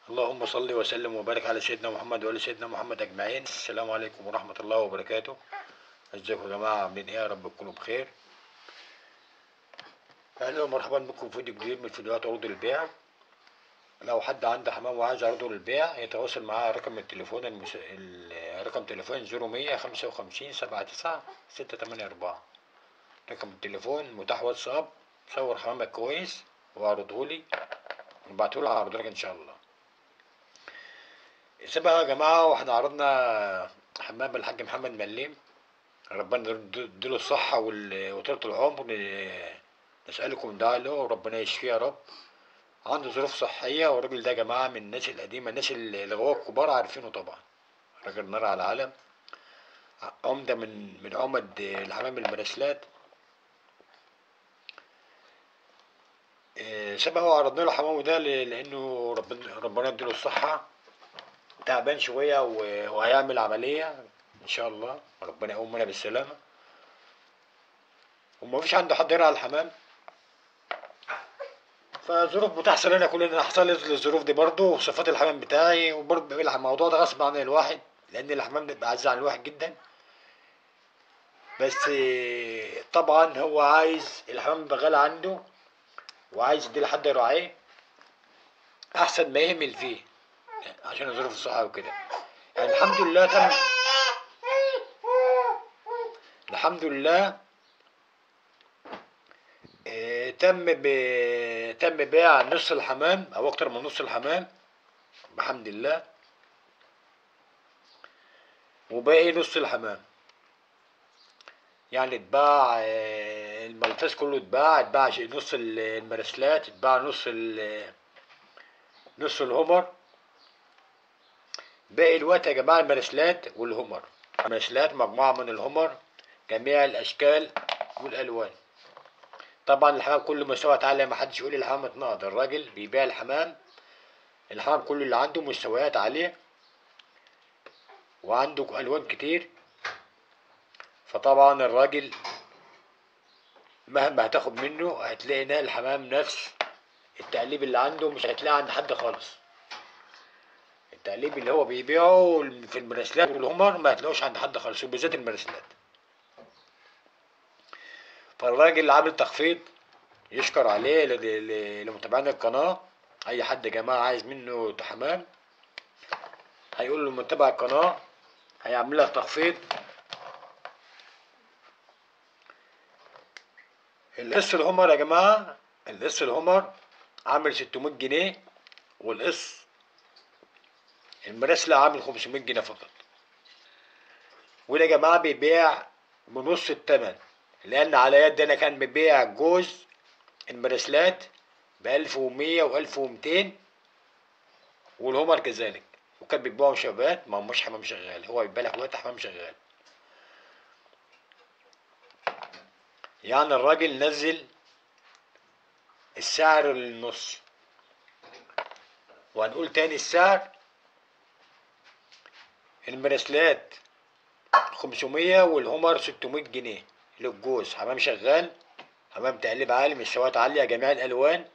اللهم صل وسلم وبارك على سيدنا محمد وعلى سيدنا محمد اجمعين السلام عليكم ورحمه الله وبركاته ازيكم يا جماعه عاملين ايه يا رب تكونوا بخير اهلا ومرحبا بكم في فيديو جديد من فيديوهات عروض البيع لو حد عنده حمام وعايز عرضه للبيع يتواصل معاه رقم التليفون المس... ال- رقم تليفون 0100 55 79 684 رقم التليفون متاح واتساب صور حمامك كويس واعرضه لي وابعته على عرض لك ان شاء الله سبق يا جماعة واحنا عرضنا حمام الحاج محمد مليم ربنا يديله الصحة وال- وطولة العمر نسألكم دعاء له وربنا يشفيه يا رب عنده ظروف صحية والراجل ده يا جماعة من الناس القديمة الناس اللي هو الكبار عارفينه طبعا راجل نار على العالم عمدة من من عمد الحمام المراسلات إيه، سبق وعرضنا له حمامه ده ل- لأنه ربنا ربنا يديله الصحة تعبان شوية و- وهيعمل عملية إن شاء الله ربنا يقومنا بالسلامة وما فيش عنده حد يرعى الحمام فظروف بتحصل لنا كلنا حصل لي الظروف دي برضه وصفات الحمام بتاعي وبرضه بيبقى الموضوع ده غصب عن الواحد لأن الحمام بيبقى عزيز عن الواحد جدا بس إيه، طبعا هو عايز الحمام يبقى غالي عنده وعايز يدي لحد يراعيه أحسن ما يهمل فيه عشان ظروف الصحة وكده يعني الحمد لله تم الحمد لله آه، تم ب... تم بيع نص الحمام او اكتر من نص الحمام بحمد الله وباقي نص الحمام يعني اتباع آه، الملفاس كله اتباع اتباع شيء- نص ال- المراسلات اتباع نص ال... نص الهمر باقي الوقت يا جماعة المراسلات والهمر المراسلات مجموعة من الهمر جميع الأشكال والألوان طبعا الحمام كله مستوى عالية محدش يقول الحمام اتنقض الراجل بيبيع الحمام الحمام كله اللي عنده مستويات عالية وعنده ألوان كتير فطبعا الراجل مهما هتاخد منه هتلاقي ان الحمام نفس التقليب اللي عنده مش هتلاقيه عند حد خالص التقليب اللي هو بيبيعه في المراسلات والهمر ما هتلاقوش عند حد خالص وبالذات المراسلات فالراجل عامل تخفيض يشكر عليه ل- ل- لمتابعين القناة أي حد يا جماعة عايز منه حمام هيقول له متابع القناة هيعمل لك تخفيض القص الهمر يا جماعة القص الهمر عامل 600 جنيه والقص المراسلة عامل 500 جنيه فقط وده يا جماعة بيبيع بنص التمن لأن على يد أنا كان ببيع جوز المراسلات بألف ومية وألف ومتين والهمر كذلك وكان بيبيعوا شبات ما هماش حمام شغال هو بيبيع لك دلوقتي حمام شغال يعني الراجل نزل السعر للنص وهنقول تاني السعر المراسلات 500 والهمر 600 جنيه للجوز حمام شغال حمام تقليب عالي مستويات عالية جميع الألوان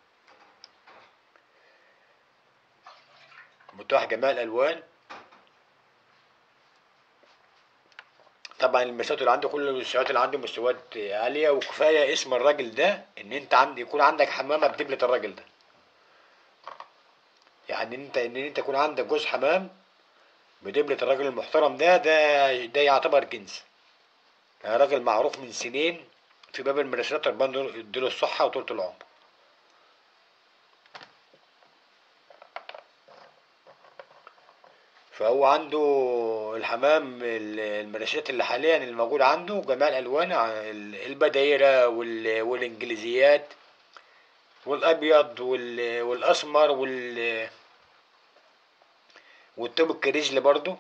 متاح جميع الألوان طبعا المستويات اللي عنده كل المستويات اللي عنده مستويات عالية وكفاية اسم الراجل ده إن أنت عند يكون عندك حمامة بدبلة الراجل ده يعني أنت إن أنت يكون عندك جوز حمام بدبلة الراجل المحترم ده ده ده يعتبر كنز يعني راجل معروف من سنين في باب المراسلات ربنا يديله الصحة وطولة العمر فهو عنده الحمام ال- المراسلات اللي حاليا الموجود عنده جميع الألوان ال- البدايرة وال- والإنجليزيات والأبيض وال- والأسمر وال والتوب الكريزلي برضو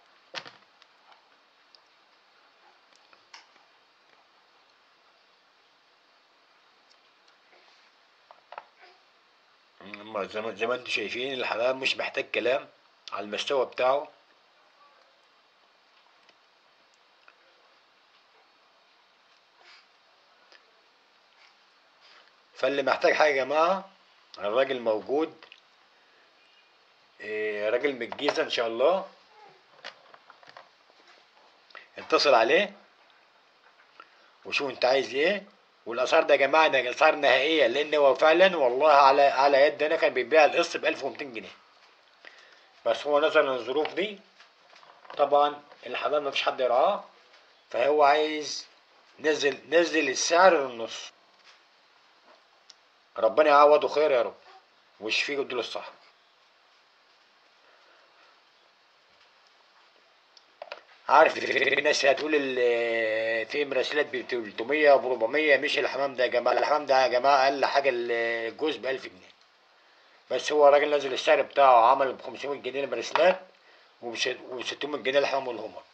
أما زي ما زي ما انتم شايفين الحمام مش محتاج كلام على المستوى بتاعه فاللي محتاج حاجة يا جماعة الراجل موجود إيه، راجل من الجيزة ان شاء الله اتصل عليه وشوف انت عايز ايه والاسعار ده يا جماعه ده اسعار نهائيه لان هو فعلا والله على على يد انا كان بيبيع القسط ب 1200 جنيه بس هو نظرا للظروف دي طبعا الحمام مفيش حد يرعاه فهو عايز نزل نزل السعر للنص ربنا يعوضه خير يا رب ويشفيه ويديله الصحة عارف في ناس هتقول ال- في مراسلات ب 300 ب 400 مش الحمام ده يا جماعه الحمام ده يا جماعه اقل حاجه الجوز ب 1000 جنيه بس هو الراجل نزل السعر بتاعه عمل ب 500 جنيه المراسلات وب 600 جنيه الحمام والهمر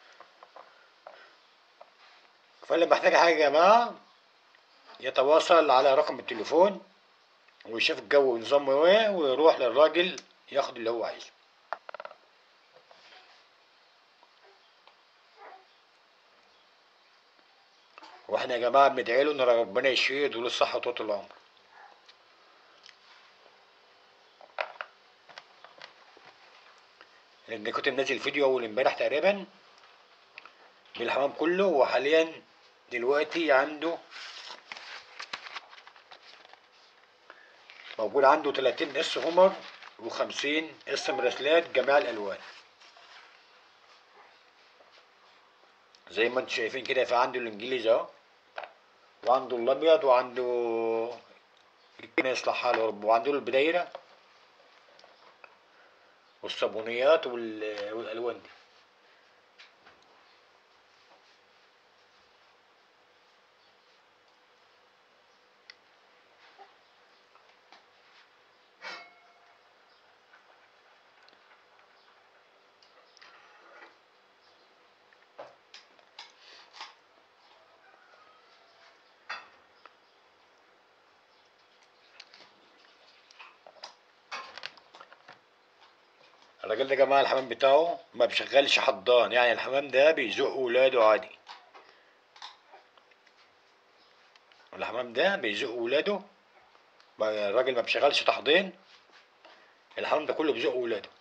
فاللي محتاج حاجه يا جماعه يتواصل على رقم التليفون ويشوف الجو ونظامه ايه ويروح للراجل ياخد اللي هو عايزه واحنا يا جماعه بندعي له ان ربنا يشفيه ويديله الصحه وطول العمر لان كنت منزل فيديو اول امبارح تقريبا بالحمام كله وحاليا دلوقتي عنده موجود عنده 30 قص همر و50 قص مراسلات جميع الالوان زي ما انتم شايفين كده في عنده الانجليزي اهو وعنده الابيض وعنده ربنا يصلح حاله يا رب وعنده البدايره والصابونيات وال- والالوان دي الراجل ده يا جماعه الحمام بتاعه ما بيشغلش حضان يعني الحمام ده بيزق ولاده عادي الحمام ده بيزق ولاده ما- الراجل ما بيشغلش تحضين الحمام ده كله بيزق ولاده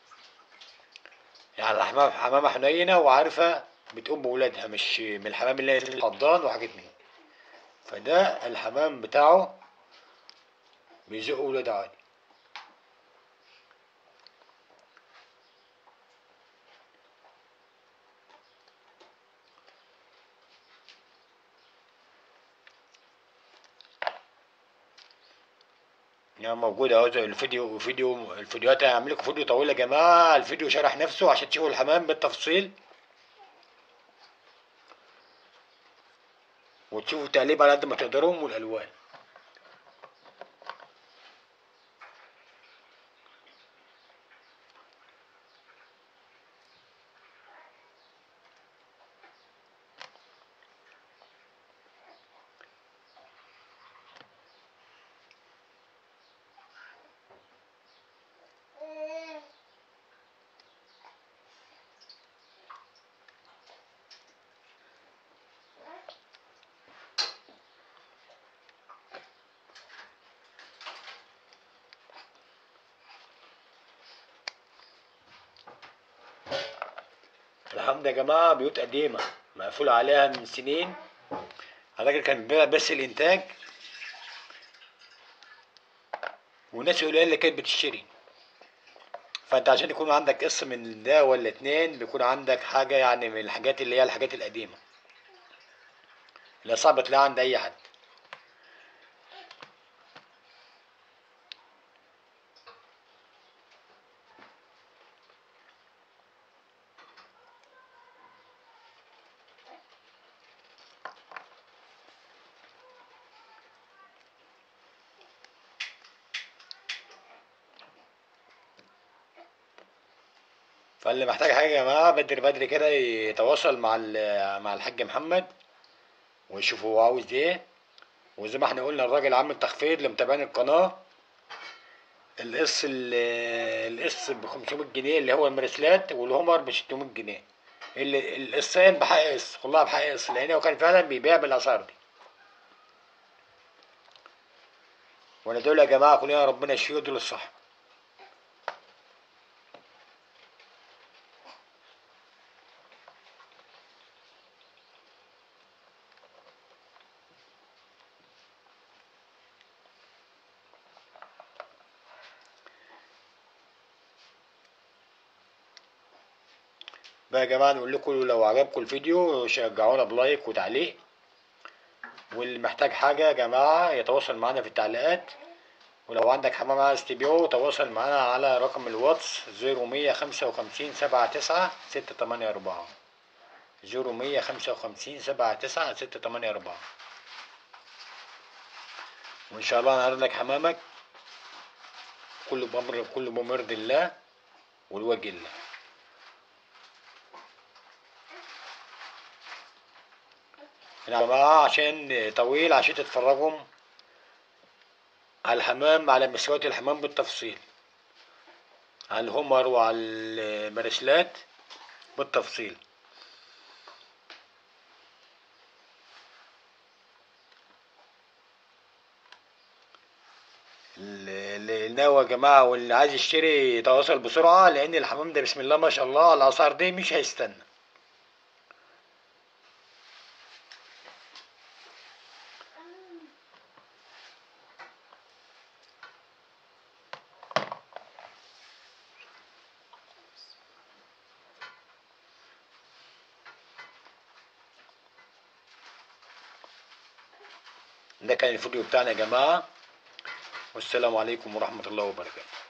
يعني الحمام حمامة حنينة وعارفة بتقوم بولادها مش من الحمام اللي هي الحضان وحاجات من دي. فده الحمام بتاعه بيزق ولاده عادي يعني موجود اهو زي الفيديو فيديو الفيديوهات هعمل لكم فيديو طويل يا جماعه الفيديو شرح نفسه عشان تشوفوا الحمام بالتفصيل وتشوفوا التقليب على قد ما تقدروا والالوان الحمد يا جماعه بيوت قديمه مقفول عليها من سنين الراجل كان بيبيع بس الانتاج وناس قليله اللي كانت بتشتري فانت عشان يكون عندك قسط من ده ولا اتنين بيكون عندك حاجه يعني من الحاجات اللي هي الحاجات القديمه اللي صعب تلاقيها عند اي حد فاللي محتاج حاجه يا جماعه بدري بدري كده يتواصل مع ال- مع الحاج محمد ويشوف هو عاوز ايه وزي ما احنا قلنا الراجل عامل تخفيض لمتابعين القناه القص ال- القص ب 500 جنيه اللي هو المرسلات والهمر ب 600 جنيه اللي القصين بحق قص كلها بحق قص لان هو كان فعلا بيبيع بالاسعار دي وندعو له يا جماعه كلنا ربنا يشفيه ويديله الصحه بقى يا جماعة نقول لكم لو عجبكم الفيديو شجعونا بلايك وتعليق واللي محتاج حاجة يا جماعة يتواصل معنا في التعليقات ولو عندك حمام عايز تبيعه تواصل معنا على رقم الواتس زيرو مية خمسة وخمسين سبعة تسعة ستة تمانية أربعة زيرو مية خمسة وخمسين سبعة تسعة ستة تمانية أربعة وإن شاء الله نعرض لك حمامك كله بأمر كله بمرض الله والوجه الله يا جماعة عشان طويل عشان تتفرجوا على الحمام على مسوات الحمام بالتفصيل على الهمر وعلى المرسلات بالتفصيل اللي ناوي يا جماعة واللي عايز يشتري يتواصل بسرعة لأن الحمام ده بسم الله ما شاء الله الأسعار دي مش هيستنى ده كان الفيديو بتاعنا يا جماعة والسلام عليكم ورحمة الله وبركاته